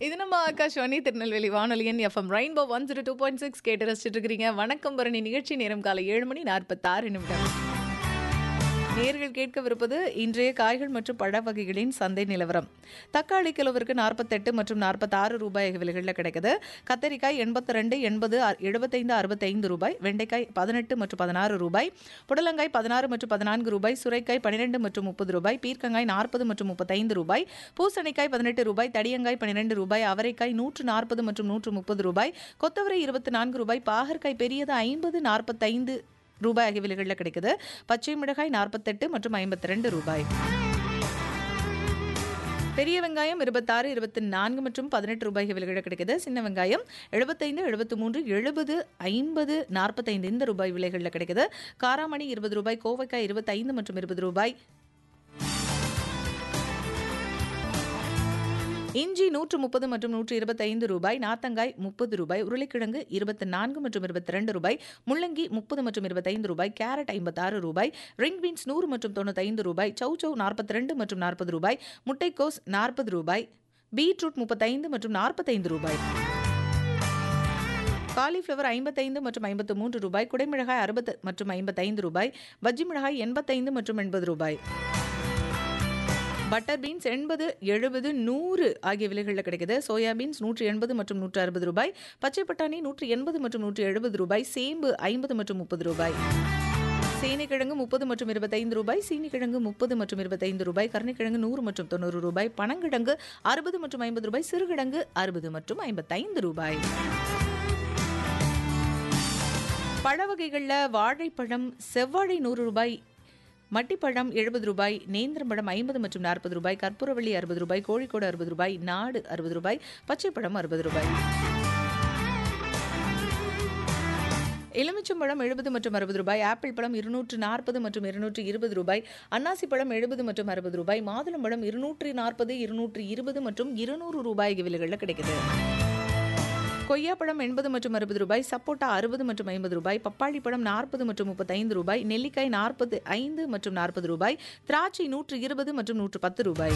இது நம்ம ஆகாஷ்வாணி திருநெல்வேலி வானொலியின் FM rainbow one zero two point six கேட்டு ரசிச்சுட்டு இருக்கிறீங்க வணக்கம் பரணி நிகழ்ச்சி நேரம் காலை ஏழு மணி நாற்பத்தாறு நிமிடம் நேர்கள் கேட்கவிருப்பது இன்றைய காய்கள் மற்றும் பழ வகைகளின் சந்தை நிலவரம் தக்காளி கிலோவிற்கு நாற்பத்தெட்டு மற்றும் நாற்பத்தாறு ரூபாய் விலைகளில் கிடைக்குது கத்தரிக்காய் எண்பத்தி ரெண்டு எண்பது எழுபத்தைந்து அறுபத்தைந்து ரூபாய் வெண்டைக்காய் பதினெட்டு மற்றும் பதினாறு ரூபாய் புடலங்காய் பதினாறு மற்றும் பதினான்கு ரூபாய் சுரைக்காய் பன்னிரெண்டு மற்றும் முப்பது ரூபாய் பீர்க்கங்காய் நாற்பது மற்றும் முப்பத்தைந்து ரூபாய் பூசணிக்காய் பதினெட்டு ரூபாய் தடியங்காய் பன்னிரெண்டு ரூபாய் அவரைக்காய் நூற்று நாற்பது மற்றும் நூற்று முப்பது ரூபாய் கொத்தவரை இருபத்தி நான்கு ரூபாய் பாகற்காய் பெரியது ஐம்பது நாற்பத்தைந்து ரூபாய் ஆகிய விலைகளில் கிடைக்குது பச்சை மிளகாய் நாற்பத்தெட்டு மற்றும் ஐம்பத்தி ரெண்டு ரூபாய் பெரிய வெங்காயம் இருபத்தாறு இருபத்தி நான்கு மற்றும் பதினெட்டு ரூபாய் விலைகளில் கிடைக்குது சின்ன வெங்காயம் எழுபத்தைந்து எழுபத்து மூன்று எழுபது ஐம்பது நாற்பத்தைந்து இந்த ரூபாய் விலைகளில் கிடைக்குது காராமணி இருபது ரூபாய் கோவைக்காய் இருபத்தைந்து மற்றும் இருபது ரூபாய் இஞ்சி நூற்று முப்பது மற்றும் நூற்று இருபத்தைந்து ரூபாய் நாத்தங்காய் முப்பது ரூபாய் உருளைக்கிழங்கு இருபத்தி நான்கு மற்றும் இருபத்தி ரெண்டு ரூபாய் முள்ளங்கி முப்பது மற்றும் இருபத்தைந்து ரூபாய் கேரட் ஐம்பத்தாறு ரூபாய் ரிங் பீன்ஸ் நூறு மற்றும் தொண்ணூத்தைந்து ரூபாய் சௌ சௌ நாற்பத்தி ரெண்டு மற்றும் நாற்பது ரூபாய் முட்டைக்கோஸ் நாற்பது ரூபாய் பீட்ரூட் முப்பத்தைந்து மற்றும் நாற்பத்தைந்து ரூபாய் காலிஃப்ளவர் ஐம்பத்தைந்து மற்றும் ஐம்பத்து மூன்று ரூபாய் குடைமிளகாய் அறுபத்து மற்றும் ஐம்பத்தைந்து ரூபாய் பஜ்ஜி மிளகாய் எண்பத்தைந்து மற்றும் எண்பது ரூபாய் பட்டர் பீன்ஸ் எண்பது எழுபது நூறு ஆகிய விலைகளில் கிடைக்குது சோயா பீன்ஸ் நூற்றி எண்பது மற்றும் நூற்று அறுபது ரூபாய் பச்சை பட்டாணி நூற்றி எண்பது மற்றும் நூற்றி எழுபது ரூபாய் சேம்பு ஐம்பது மற்றும் முப்பது ரூபாய் சேனைக்கிழங்கு முப்பது மற்றும் இருபத்தைந்து ரூபாய் சீனிக்கிழங்கு முப்பது மற்றும் இருபத்தைந்து ரூபாய் கருணைக்கிழங்கு நூறு மற்றும் தொண்ணூறு ரூபாய் பனங்கிழங்கு அறுபது மற்றும் ஐம்பது ரூபாய் சிறுகிழங்கு அறுபது மற்றும் ஐம்பத்தைந்து ரூபாய் பழ வகைகளில் வாழைப்பழம் செவ்வாழை நூறு ரூபாய் மட்டிப்பழம் எழுபது ரூபாய் நேந்திரம்பழம் ஐம்பது மற்றும் நாற்பது ரூபாய் கற்பூரவள்ளி அறுபது ரூபாய் கோழிக்கோடு அறுபது ரூபாய் நாடு அறுபது ரூபாய் பச்சைப்பழம் அறுபது ரூபாய் எலுமிச்சம்பழம் எழுபது மற்றும் அறுபது ரூபாய் ஆப்பிள் பழம் இருநூற்று நாற்பது மற்றும் இருநூற்று இருபது ரூபாய் அன்னாசி பழம் எழுபது மற்றும் அறுபது ரூபாய் மாதுளம்பழம் இருநூற்று நாற்பது இருநூற்று இருபது மற்றும் இருநூறு ரூபாய் விலைகளில் கிடைக்குது கொய்யாப்பழம் எண்பது மற்றும் அறுபது ரூபாய் சப்போட்டா அறுபது மற்றும் ஐம்பது ரூபாய் பப்பாளி பழம் நாற்பது மற்றும் முப்பத்தைந்து ரூபாய் நெல்லிக்காய் நாற்பது ஐந்து மற்றும் நாற்பது ரூபாய் திராட்சை நூற்று இருபது மற்றும் நூற்று பத்து ரூபாய்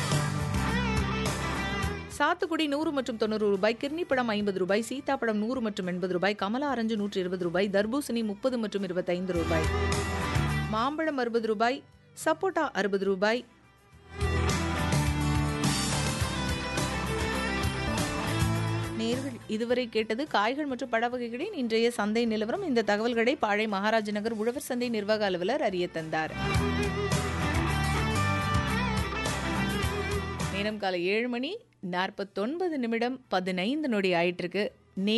சாத்துக்குடி நூறு மற்றும் தொண்ணூறு ரூபாய் கிர்னிப்பழம் ஐம்பது ரூபாய் சீத்தாப்பழம் நூறு மற்றும் எண்பது ரூபாய் கமலா ஆரஞ்சு நூற்று இருபது ரூபாய் தர்பூசணி முப்பது மற்றும் இருபத்தைந்து ரூபாய் மாம்பழம் அறுபது ரூபாய் சப்போட்டா அறுபது ரூபாய் நேர்கள் இதுவரை கேட்டது காய்கள் மற்றும் பழ வகைகளின் இன்றைய சந்தை நிலவரம் இந்த தகவல்களை பாழை மகாராஜ நகர் உழவர் சந்தை நிர்வாக அலுவலர் அறிய தந்தார் நேரம் காலை ஏழு மணி நாற்பத்தொன்பது நிமிடம் பதினைந்து நொடி ஆயிட்டிருக்கு